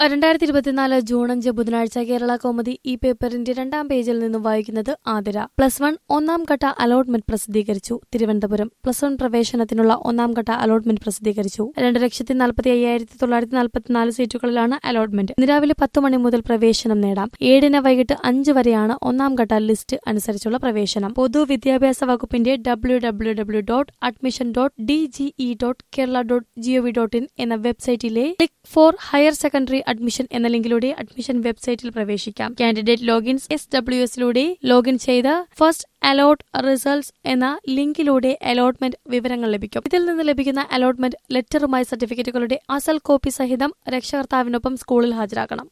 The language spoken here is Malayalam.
രണ്ടായിരത്തി ഇരുപത്തിനാല് ജൂൺ അഞ്ച് ബുധനാഴ്ച കേരള കോമഡി ഈ പേപ്പറിന്റെ രണ്ടാം പേജിൽ നിന്നും വായിക്കുന്നത് ആതിര പ്ലസ് വൺ ഒന്നാം ഘട്ട അലോട്ട്മെന്റ് പ്രസിദ്ധീകരിച്ചു തിരുവനന്തപുരം പ്ലസ് വൺ പ്രവേശനത്തിനുള്ള ഒന്നാം ഘട്ട അലോട്ട്മെന്റ് പ്രസിദ്ധീകരിച്ചു രണ്ട് ലക്ഷത്തി നാൽപ്പത്തി അയ്യായിരത്തി തൊള്ളായിരത്തി നാൽപ്പത്തിനാല് സീറ്റുകളിലാണ് അലോട്ട്മെന്റ് ഇന്ന് രാവിലെ പത്ത് മണി മുതൽ പ്രവേശനം നേടാം ഏഴിന് വൈകിട്ട് അഞ്ച് വരെയാണ് ഒന്നാം ഘട്ട ലിസ്റ്റ് അനുസരിച്ചുള്ള പ്രവേശനം പൊതുവിദ്യാഭ്യാസ വകുപ്പിന്റെ W W W dot admission dot D G E dot Kerala dot G O V dot in എന്ന വെബ്സൈറ്റിലെ click for higher secondary admission എന്ന ലിങ്കിലൂടെ അഡ്മിഷൻ വെബ്സൈറ്റിൽ പ്രവേശിക്കാം കാൻഡിഡേറ്റ് ലോഗിൻസ് എസ് ഡബ്ല്യു എസിലൂടെ ലോഗിൻ ചെയ്ത് ഫസ്റ്റ് അലോട്ട് റിസൾട്ട്സ് എന്ന ലിങ്കിലൂടെ അലോട്ട്മെന്റ് വിവരങ്ങൾ ലഭിക്കും ഇതിൽ നിന്ന് ലഭിക്കുന്ന അലോട്ട്മെന്റ് ലെറ്ററുമായി സർട്ടിഫിക്കറ്റുകളുടെ അസൽ കോപ്പി സഹിതം രക്ഷകർത്താവിനൊപ്പം സ്കൂളിൽ ഹാജരാക്കണം